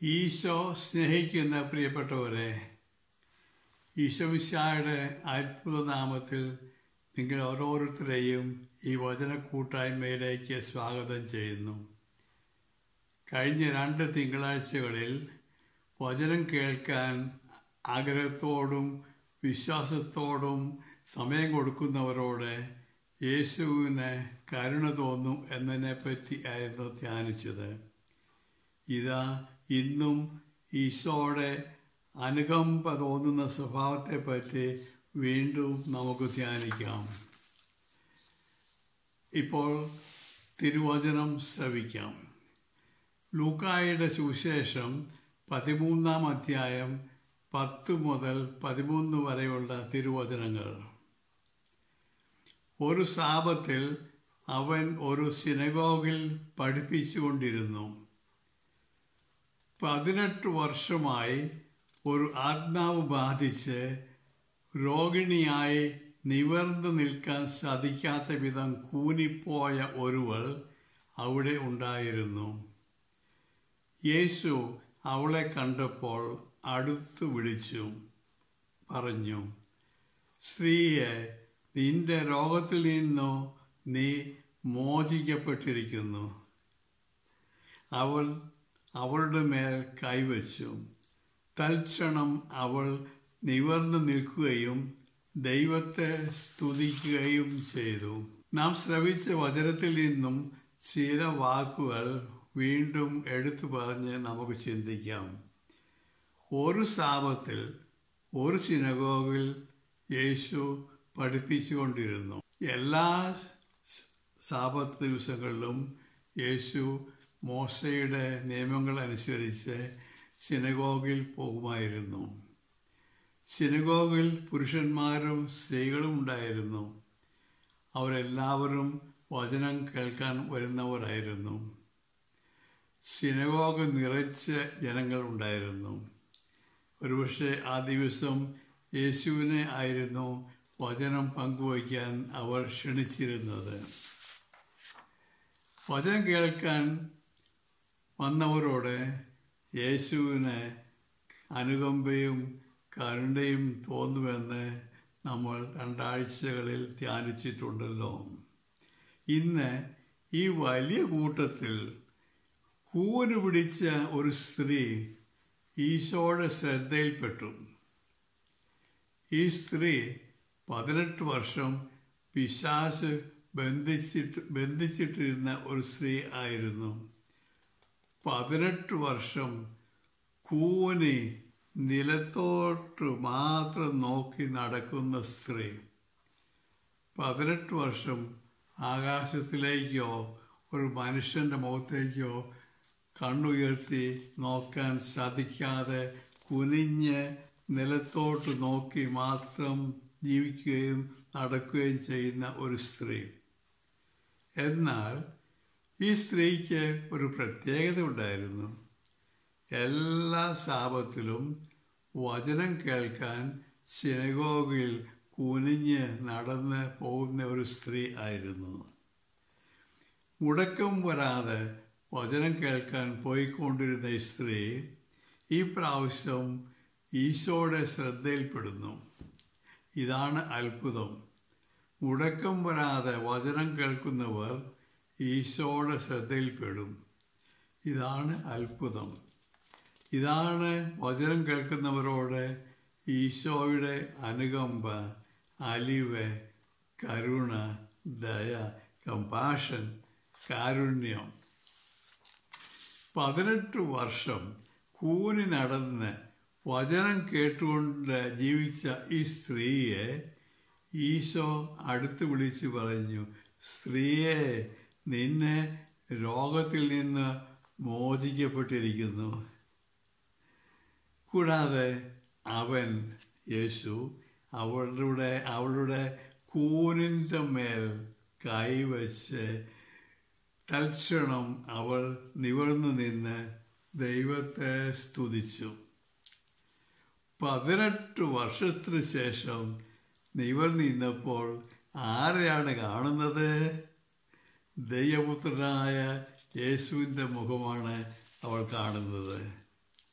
ഈശോ സ്നേഹിക്കുന്ന പ്രിയപ്പെട്ടവരെ ഈശോമിശായുടെ അത്ഭുത നാമത്തിൽ നിങ്ങൾ ഓരോരുത്തരെയും ഈ വചന കൂട്ടായ്മയിലേക്ക് സ്വാഗതം ചെയ്യുന്നു കഴിഞ്ഞ രണ്ട് തിങ്കളാഴ്ചകളിൽ വചനം കേൾക്കാൻ ആഗ്രഹത്തോടും വിശ്വാസത്തോടും സമയം കൊടുക്കുന്നവരോട് യേശുവിന് കരുണ തോന്നും എന്നതിനെപ്പറ്റി ആയിരുന്നു ധ്യാനിച്ചത് ഇതാ ഇന്നും ഈശോയുടെ അനുകമ്പ തോന്നുന്ന സ്വഭാവത്തെപ്പറ്റി വീണ്ടും നമുക്ക് ധ്യാനിക്കാം ഇപ്പോൾ തിരുവചനം ശ്രവിക്കാം ലൂക്കായുടെ സുവിശേഷം പതിമൂന്നാം അധ്യായം പത്ത് മുതൽ പതിമൂന്ന് വരെയുള്ള തിരുവചനങ്ങൾ ഒരു സാപത്തിൽ അവൻ ഒരു സിനഗോഗിൽ പഠിപ്പിച്ചുകൊണ്ടിരുന്നു പതിനെട്ട് വർഷമായി ഒരു ആത്മാവ് ബാധിച്ച് രോഗിണിയായി നിവർന്നു നിൽക്കാൻ സാധിക്കാത്ത വിധം കൂനിപ്പോയ ഒരുവൾ അവിടെ ഉണ്ടായിരുന്നു യേശു അവളെ കണ്ടപ്പോൾ അടുത്തു വിളിച്ചു പറഞ്ഞു സ്ത്രീയെ നിന്റെ രോഗത്തിൽ നിന്നു നീ മോചിക്കപ്പെട്ടിരിക്കുന്നു അവൾ അവളുടെ മേൽ കൈവച്ചു തൽക്ഷണം അവൾ നിവർന്നു നിൽക്കുകയും ദൈവത്തെ സ്തുതിക്കുകയും ചെയ്തു നാം ശ്രവിച്ച വചനത്തിൽ നിന്നും ചില വാക്കുകൾ വീണ്ടും എടുത്തു പറഞ്ഞ് നമുക്ക് ചിന്തിക്കാം ഒരു സാപത്തിൽ ഒരു സിനഗോഗിൽ യേശു പഠിപ്പിച്ചുകൊണ്ടിരുന്നു എല്ലാ സാപത്ത് ദിവസങ്ങളിലും യേശു മോശയുടെ നിയമങ്ങൾ അനുസരിച്ച് സിനഗോഗിൽ പോകുമായിരുന്നു സിനഗോഗിൽ പുരുഷന്മാരും സ്ത്രീകളും ഉണ്ടായിരുന്നു അവരെല്ലാവരും വചനം കേൾക്കാൻ വരുന്നവരായിരുന്നു സിനഗോഗ് നിറച്ച് ജനങ്ങൾ ഉണ്ടായിരുന്നു ഒരുപക്ഷെ ആ ദിവസം യേശുവിനെ ആയിരുന്നു വചനം പങ്കുവയ്ക്കാൻ അവർ ക്ഷണിച്ചിരുന്നത് വചനം കേൾക്കാൻ വന്നവരോട് യേശുവിന് അനുകമ്പയും കരുണയും തോന്നുമെന്ന് നമ്മൾ രണ്ടാഴ്ചകളിൽ ധ്യാനിച്ചിട്ടുണ്ടല്ലോ ഇന്ന് ഈ വലിയ കൂട്ടത്തിൽ കൂന് പിടിച്ച ഒരു സ്ത്രീ ഈശോയുടെ ശ്രദ്ധയിൽപ്പെട്ടു ഈ സ്ത്രീ പതിനെട്ട് വർഷം പിശാശ് ബന്ധിച്ചിട്ട് ബന്ധിച്ചിട്ടിരുന്ന ഒരു സ്ത്രീ ആയിരുന്നു പതിനെട്ട് വർഷം കൂനി നിലത്തോട്ട് മാത്രം നോക്കി നടക്കുന്ന സ്ത്രീ പതിനെട്ട് വർഷം ആകാശത്തിലേക്കോ ഒരു മനുഷ്യൻ്റെ മുഖത്തേക്കോ കണ്ണുയർത്തി നോക്കാൻ സാധിക്കാതെ കുനിഞ്ഞ് നിലത്തോട്ട് നോക്കി മാത്രം ജീവിക്കുകയും നടക്കുകയും ചെയ്യുന്ന ഒരു സ്ത്രീ എന്നാൽ ഈ സ്ത്രീക്ക് ഒരു പ്രത്യേകത ഉണ്ടായിരുന്നു എല്ലാ ശാപത്തിലും വചനം കേൾക്കാൻ സിനഗോഗിൽ കുനിഞ്ഞ് നടന്ന് പോകുന്ന ഒരു സ്ത്രീ ആയിരുന്നു മുടക്കം വരാതെ വചനം കേൾക്കാൻ പോയിക്കൊണ്ടിരുന്ന ഈ സ്ത്രീ ഈ പ്രാവശ്യം ഈശോയുടെ ശ്രദ്ധയിൽപ്പെടുന്നു ഇതാണ് അത്ഭുതം മുടക്കം വരാതെ വചനം കേൾക്കുന്നവർ ഈശോയുടെ ശ്രദ്ധയിൽപ്പെടും ഇതാണ് അത്ഭുതം ഇതാണ് വചനം കേൾക്കുന്നവരോട് ഈശോയുടെ അനുകമ്പ അലിവ് കരുണ ദയ കമ്പാഷൻ കാരുണ്യം പതിനെട്ട് വർഷം കൂനി നടന്ന് വചനം കേട്ടുകൊണ്ട് ജീവിച്ച ഈ സ്ത്രീയെ ഈശോ അടുത്ത് വിളിച്ച് പറഞ്ഞു സ്ത്രീയെ നിന്നെ രോഗത്തിൽ നിന്ന് മോചിക്കപ്പെട്ടിരിക്കുന്നു കൂടാതെ അവൻ യേശു അവളുടെ അവളുടെ കൂനിൻ്റെ മേൽ കൈവച്ച് തൽക്ഷണം അവൾ നിവർന്നു നിന്ന് ദൈവത്തെ സ്തുതിച്ചു പതിനെട്ട് വർഷത്തിനു ശേഷം നിവർ നിന്നപ്പോൾ ആരെയാണ് കാണുന്നത് ദൈവപുത്രനായ യേശുവിൻ്റെ മുഖമാണ് അവൾ കാണുന്നത്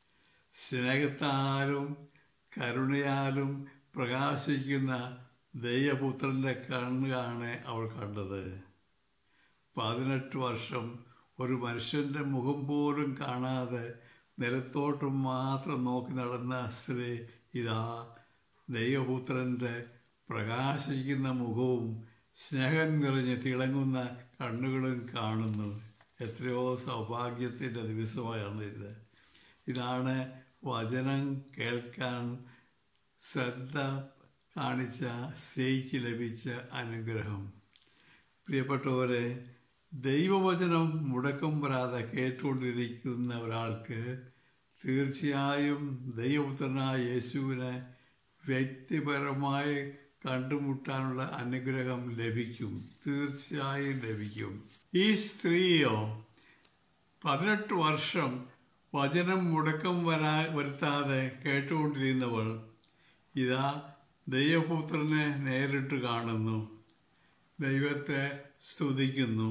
സ്നേഹത്താലും കരുണയാലും പ്രകാശിക്കുന്ന ദൈവപുത്രൻ്റെ കണ്ണാണ് അവൾ കണ്ടത് പതിനെട്ട് വർഷം ഒരു മനുഷ്യൻ്റെ മുഖം പോലും കാണാതെ നിലത്തോട്ട് മാത്രം നോക്കി നടന്ന സ്ത്രീ ഇതാ ദൈവപുത്രൻ്റെ പ്രകാശിക്കുന്ന മുഖവും സ്നേഹം നിറഞ്ഞ് തിളങ്ങുന്ന കണ്ണുകളും കാണുന്നു എത്രയോ സൗഭാഗ്യത്തിൻ്റെ ദിവസമായാണ് ഇത് ഇതാണ് വചനം കേൾക്കാൻ ശ്രദ്ധ കാണിച്ച സ്ത്രീക്ക് ലഭിച്ച അനുഗ്രഹം പ്രിയപ്പെട്ടവരെ ദൈവവചനം മുടക്കം വരാതെ കേട്ടുകൊണ്ടിരിക്കുന്ന ഒരാൾക്ക് തീർച്ചയായും ദൈവപുത്രനായ യേശുവിനെ വ്യക്തിപരമായി കണ്ടുമുട്ടാനുള്ള അനുഗ്രഹം ലഭിക്കും തീർച്ചയായും ലഭിക്കും ഈ സ്ത്രീയോ പതിനെട്ട് വർഷം വചനം മുടക്കം വരാ വരുത്താതെ കേട്ടുകൊണ്ടിരുന്നവൾ ഇതാ ദൈവപുത്രനെ നേരിട്ട് കാണുന്നു ദൈവത്തെ സ്തുതിക്കുന്നു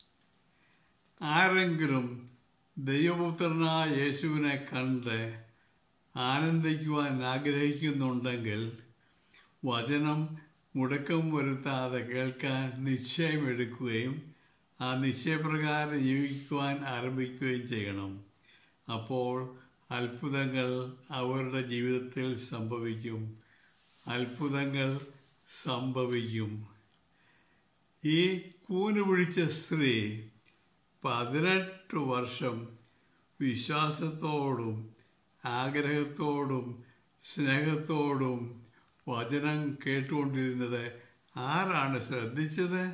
ആരെങ്കിലും ദൈവപുത്രനായ യേശുവിനെ കണ്ട് ആനന്ദിക്കുവാൻ ആഗ്രഹിക്കുന്നുണ്ടെങ്കിൽ വചനം മുടക്കം വരുത്താതെ കേൾക്കാൻ നിശ്ചയമെടുക്കുകയും ആ നിശ്ചയപ്രകാരം ജീവിക്കുവാൻ ആരംഭിക്കുകയും ചെയ്യണം അപ്പോൾ അത്ഭുതങ്ങൾ അവരുടെ ജീവിതത്തിൽ സംഭവിക്കും അത്ഭുതങ്ങൾ സംഭവിക്കും ഈ കൂന് പിടിച്ച സ്ത്രീ പതിനെട്ട് വർഷം വിശ്വാസത്തോടും ആഗ്രഹത്തോടും സ്നേഹത്തോടും വചനം കേട്ടുകൊണ്ടിരുന്നത് ആരാണ് ശ്രദ്ധിച്ചത്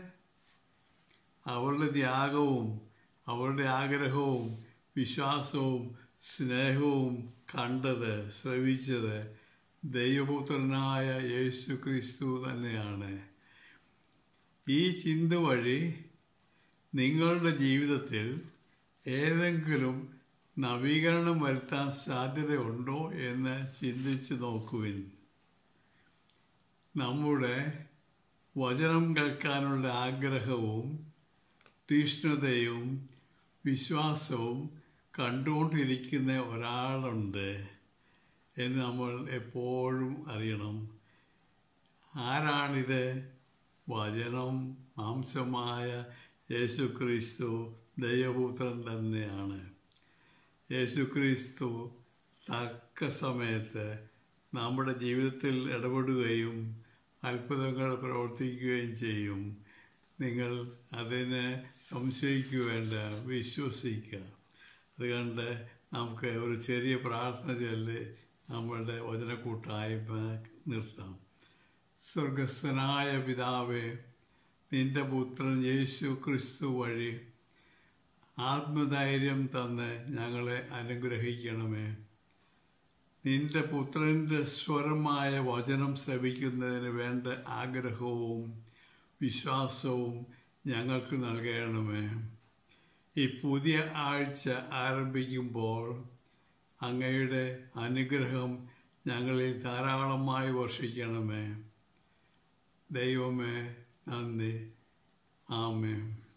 അവളുടെ ത്യാഗവും അവളുടെ ആഗ്രഹവും വിശ്വാസവും സ്നേഹവും കണ്ടത് ശ്രവിച്ചത് ദൈവപുത്രനായ യേശു ക്രിസ്തു തന്നെയാണ് ഈ ചിന്ത വഴി നിങ്ങളുടെ ജീവിതത്തിൽ ഏതെങ്കിലും നവീകരണം വരുത്താൻ സാധ്യതയുണ്ടോ എന്ന് ചിന്തിച്ചു നോക്കുവിൻ നമ്മുടെ വചനം കേൾക്കാനുള്ള ആഗ്രഹവും തീഷ്ണതയും വിശ്വാസവും കണ്ടുകൊണ്ടിരിക്കുന്ന ഒരാളുണ്ട് എന്ന് നമ്മൾ എപ്പോഴും അറിയണം ആരാണിത് വചനം മാംസമായ യേശുക്രിസ്തു ദൈവപുത്രൻ തന്നെയാണ് യേശുക്രിസ്തു തക്ക സമയത്ത് നമ്മുടെ ജീവിതത്തിൽ ഇടപെടുകയും അത്ഭുതങ്ങൾ പ്രവർത്തിക്കുകയും ചെയ്യും നിങ്ങൾ അതിനെ സംശയിക്കുകവേണ്ട വിശ്വസിക്കുക അതുകൊണ്ട് നമുക്ക് ഒരു ചെറിയ പ്രാർത്ഥന ചൊല്ലി നമ്മളുടെ വചനക്കൂട്ടായ്മ നിർത്താം സ്വർഗസ്ഥനായ പിതാവേ നിന്റെ പുത്രൻ യേശു ക്രിസ്തു വഴി ആത്മധൈര്യം തന്ന് ഞങ്ങളെ അനുഗ്രഹിക്കണമേ നിന്റെ പുത്രൻ്റെ സ്വരമായ വചനം ശ്രവിക്കുന്നതിന് വേണ്ട ആഗ്രഹവും വിശ്വാസവും ഞങ്ങൾക്ക് നൽകണമേ ഈ പുതിയ ആഴ്ച ആരംഭിക്കുമ്പോൾ അങ്ങയുടെ അനുഗ്രഹം ഞങ്ങളിൽ ധാരാളമായി വർഷിക്കണമേ ദൈവമേ നന്ദി ആമേ